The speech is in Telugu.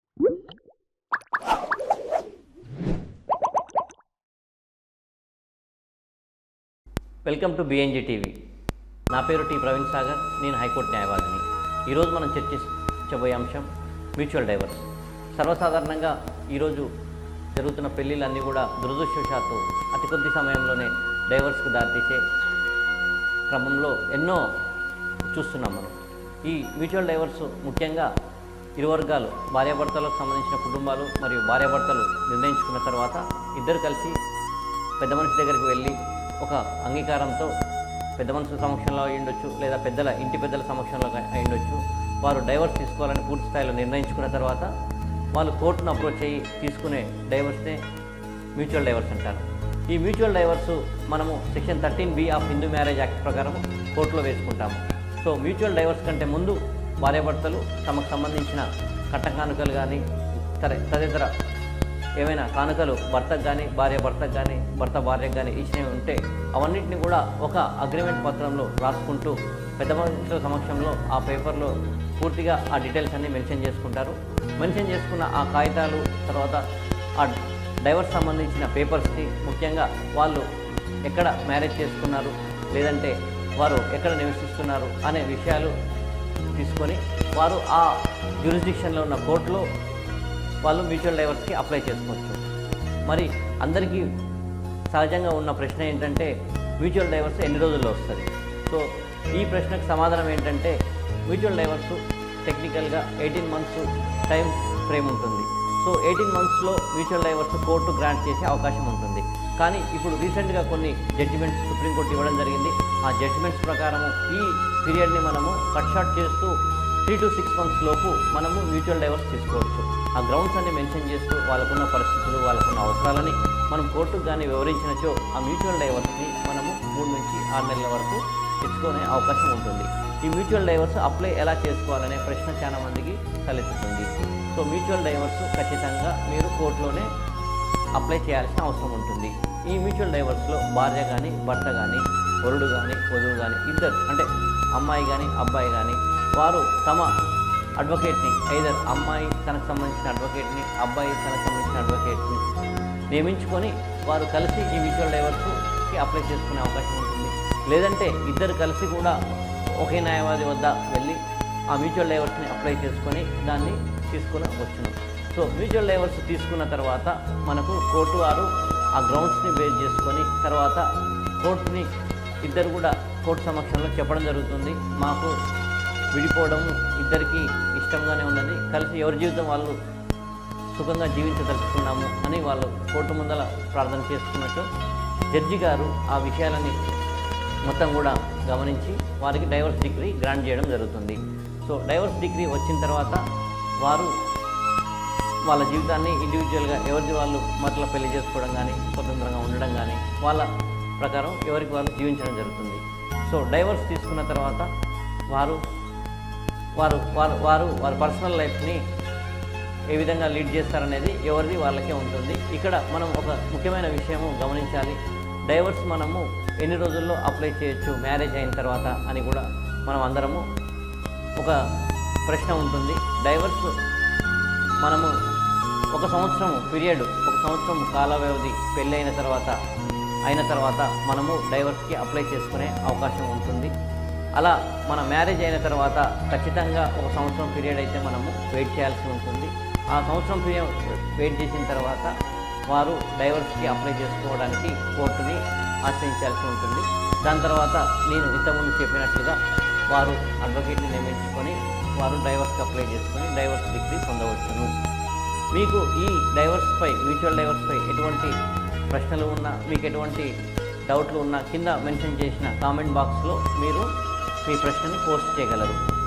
వెల్కమ్ టు బిఎన్జీ టీవీ నా పేరు టి ప్రవీణ్ సాగర్ నేను హైకోర్టు న్యాయవాదిని ఈరోజు మనం చర్చించబోయే అంశం మ్యూచువల్ డైవర్స్ సర్వసాధారణంగా ఈరోజు జరుగుతున్న పెళ్ళిళ్ళన్నీ కూడా దురదృష్టవశాత్తు అతి కొద్ది సమయంలోనే డైవర్స్కి దారితీసే క్రమంలో ఎన్నో చూస్తున్నాం మనం ఈ మ్యూచువల్ డైవర్స్ ముఖ్యంగా ఇరు వర్గాలు భార్యాభర్తలకు సంబంధించిన కుటుంబాలు మరియు భార్యాభర్తలు నిర్ణయించుకున్న తర్వాత ఇద్దరు కలిసి పెద్ద మనిషి దగ్గరికి వెళ్ళి ఒక అంగీకారంతో పెద్ద మనుషుల సమక్షంలో అయి ఉండొచ్చు లేదా పెద్దల ఇంటి పెద్దల సమక్షంలో అయి ఉండొచ్చు వారు డైవర్స్ తీసుకోవాలని పూర్తి స్థాయిలో నిర్ణయించుకున్న తర్వాత వాళ్ళు కోర్టును అప్రోచ్ అయ్యి తీసుకునే డైవర్స్నే మ్యూచువల్ డైవర్స్ అంటారు ఈ మ్యూచువల్ డైవర్స్ మనము section thirteen B of Hindu marriage act ప్రకారం కోర్టులో వేసుకుంటాము సో మ్యూచువల్ డైవర్స్ కంటే ముందు భార్యాభర్తలు తమకు సంబంధించిన కట్ట కానుకలు కానీ తర తదితర ఏమైనా కానుకలు భర్తకు కానీ భార్య భర్తకు కానీ భర్త భార్యకు కానీ ఇచ్చినవి ఉంటే అవన్నింటిని కూడా ఒక అగ్రిమెంట్ పత్రంలో రాసుకుంటూ పెద్ద మనుషుల సమక్షంలో ఆ పేపర్లో పూర్తిగా ఆ డీటెయిల్స్ అన్ని మెన్షన్ చేసుకుంటారు మెన్షన్ చేసుకున్న ఆ కాగితాలు తర్వాత ఆ డైవర్స్ సంబంధించిన పేపర్స్ని ముఖ్యంగా వాళ్ళు ఎక్కడ మ్యారేజ్ చేసుకున్నారు లేదంటే వారు ఎక్కడ నివసిస్తున్నారు అనే విషయాలు తీసుకొని వారు ఆ జ్యూరిస్డిక్షన్లో ఉన్న కోర్టులో వాళ్ళు మ్యూచువల్ డైవర్స్కి అప్లై చేసుకోవచ్చు మరి అందరికీ సహజంగా ఉన్న ప్రశ్న ఏంటంటే మ్యూచువల్ డైవర్స్ ఎన్ని రోజుల్లో వస్తుంది సో ఈ ప్రశ్నకు సమాధానం ఏంటంటే మ్యూచువల్ డైవర్స్ టెక్నికల్గా ఎయిటీన్ మంత్స్ టైం ఫ్రేమ్ ఉంటుంది సో ఎయిటీన్ మంత్స్లో మ్యూచువల్ డైవర్స్ కోర్టు గ్రాంట్ చేసే అవకాశం ఉంటుంది కానీ ఇప్పుడు రీసెంట్గా కొన్ని జడ్జిమెంట్స్ సుప్రీంకోర్టు ఇవ్వడం జరిగింది ఆ జడ్జిమెంట్స్ ప్రకారము ఈ పీరియడ్ని మనము కట్ షార్ట్ చేస్తూ త్రీ టు సిక్స్ మంత్స్ లోపు మనము మ్యూచువల్ డైవర్స్ తీసుకోవచ్చు ఆ గ్రౌండ్స్ అన్ని మెన్షన్ చేస్తూ వాళ్ళకున్న పరిస్థితులు వాళ్ళకున్న అవసరాలని మనం కోర్టుకు కానీ వివరించినచో ఆ మ్యూచువల్ డైవర్స్ని మనము మూడు నుంచి ఆరు నెలల వరకు తెచ్చుకునే అవకాశం ఉంటుంది ఈ మ్యూచువల్ డైవర్స్ అప్లై ఎలా చేసుకోవాలనే ప్రశ్న చాలా మందికి తలెత్తుతుంది సో మ్యూచువల్ డైవర్స్ ఖచ్చితంగా మీరు కోర్టులోనే అప్లై చేయాల్సిన అవసరం ఉంటుంది ఈ మ్యూచువల్ డైవర్స్లో భార్య కానీ భర్త కానీ వరుడు కానీ వధువు కానీ ఇద్దరు అంటే అమ్మాయి కానీ అబ్బాయి కానీ వారు తమ అడ్వకేట్ని ఐదర్ అమ్మాయి తనకు సంబంధించిన అడ్వకేట్ని అబ్బాయి తనకు సంబంధించిన అడ్వకేట్ని నియమించుకొని వారు కలిసి ఈ మ్యూచువల్ డైవర్స్కి అప్లై చేసుకునే అవకాశం ఉంటుంది లేదంటే ఇద్దరు కలిసి కూడా ఒకే న్యాయవాది వద్ద వెళ్ళి ఆ మ్యూచువల్ డైవర్స్ని అప్లై చేసుకొని దాన్ని తీసుకుని వచ్చును సో మ్యూచువల్ డైవర్స్ తీసుకున్న తర్వాత మనకు కోర్టు వారు ఆ గ్రౌండ్స్ని బేస్ చేసుకొని తర్వాత కోర్టుని ఇద్దరు కూడా కోర్టు సమక్షంలో చెప్పడం జరుగుతుంది మాకు విడిపోవడం ఇద్దరికి ఇష్టంగానే ఉన్నది కలిసి ఎవరి జీవితం వాళ్ళు సుఖంగా జీవించదలుచుకున్నాము అని వాళ్ళు కోర్టు ముందల ప్రార్థన చేసుకున్నట్టు జడ్జి గారు ఆ విషయాలని మొత్తం కూడా గమనించి వారికి డైవర్స్ డిగ్రీ గ్రాంట్ చేయడం జరుగుతుంది సో డైవర్స్ డిగ్రీ వచ్చిన తర్వాత వారు వాళ్ళ జీవితాన్ని ఇండివిజువల్గా ఎవరిది వాళ్ళు మరల పెళ్లి చేసుకోవడం కానీ స్వతంత్రంగా ఉండడం కానీ వాళ్ళ ప్రకారం ఎవరికి వాళ్ళు జీవించడం జరుగుతుంది సో డైవర్స్ తీసుకున్న తర్వాత వారు వారు వారు వారు వారి పర్సనల్ లైఫ్ని ఏ విధంగా లీడ్ చేస్తారనేది ఎవరిది వాళ్ళకే ఉంటుంది ఇక్కడ మనం ఒక ముఖ్యమైన విషయము గమనించాలి డైవర్స్ మనము ఎన్ని రోజుల్లో అప్లై చేయొచ్చు మ్యారేజ్ అయిన తర్వాత అని కూడా మనం అందరము ఒక ప్రశ్న ఉంటుంది డైవర్స్ మనము ఒక సంవత్సరం పీరియడ్ ఒక సంవత్సరం కాల వ్యవధి పెళ్ళైన తర్వాత అయిన తర్వాత మనము డైవర్స్కి అప్లై చేసుకునే అవకాశం ఉంటుంది అలా మన మ్యారేజ్ అయిన తర్వాత ఖచ్చితంగా ఒక సంవత్సరం పీరియడ్ అయితే మనము వెయిట్ చేయాల్సి ఉంటుంది ఆ సంవత్సరం పీరియడ్ వెయిట్ చేసిన తర్వాత వారు డైవర్స్కి అప్లై చేసుకోవడానికి కోర్టుని ఆశ్రయించాల్సి ఉంటుంది దాని తర్వాత నేను ఇంతకుముందు చెప్పినట్లుగా వారు అడ్వకేట్ని నియమించుకొని వారు డైవర్స్కి అప్లై చేసుకొని డైవర్స్ డిగ్రీ పొందవచ్చును మీకు ఈ డైవర్స్పై మ్యూచువల్ డైవర్స్పై ఎటువంటి ప్రశ్నలు ఉన్నా మీకు ఎటువంటి డౌట్లు ఉన్నా కింద మెన్షన్ చేసిన కామెంట్ బాక్స్లో మీరు మీ ప్రశ్నని పోస్ట్ చేయగలరు